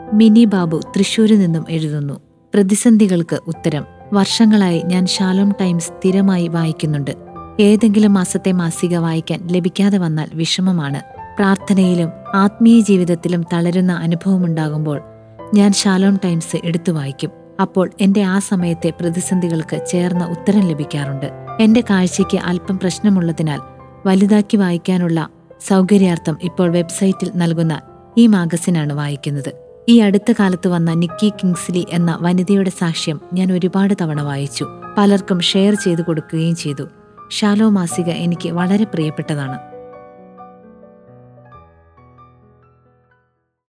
mini Babu തൃശൂരിൽ നിന്നും എഴുതുന്നു പ്രതിസന്ധികൾക്ക് ഉത്തരം വർഷങ്ങളായി ഞാൻ ഷാലോം ടൈംസ് സ്ഥിരമായി വായിക്കുന്നുണ്ട് ഏതെങ്കിലും മാസത്തെ മാസിക വായിക്കാൻ ലഭിക്കാതെ വന്നാൽ വിഷമമാണ് പ്രാർത്ഥനയിലും ആത്മീയ ജീവിതത്തിലും തളരുന്ന അനുഭവമുണ്ടാകുമ്പോൾ ഞാൻ ഷാലോം ടൈംസ് എടുത്തു വായിക്കും അപ്പോൾ എന്റെ ആ സമയത്തെ പ്രതിസന്ധികൾക്ക് ചേർന്ന ഉത്തരം ലഭിക്കാറുണ്ട് എന്റെ കാഴ്ചയ്ക്ക് അല്പം പ്രശ്നമുള്ളതിനാൽ വലുതാക്കി വായിക്കാനുള്ള സൗകര്യാർത്ഥം ഇപ്പോൾ വെബ്സൈറ്റിൽ നൽകുന്ന ഈ മാഗസിനാണ് വായിക്കുന്നത് ഈ അടുത്ത കാലത്ത് വന്ന നിക്കി കിങ്സ്ലി എന്ന വനിതയുടെ സാക്ഷ്യം ഞാൻ ഒരുപാട് തവണ വായിച്ചു പലർക്കും ഷെയർ ചെയ്തു കൊടുക്കുകയും ചെയ്തു ഷാലോ മാസിക എനിക്ക് വളരെ പ്രിയപ്പെട്ടതാണ്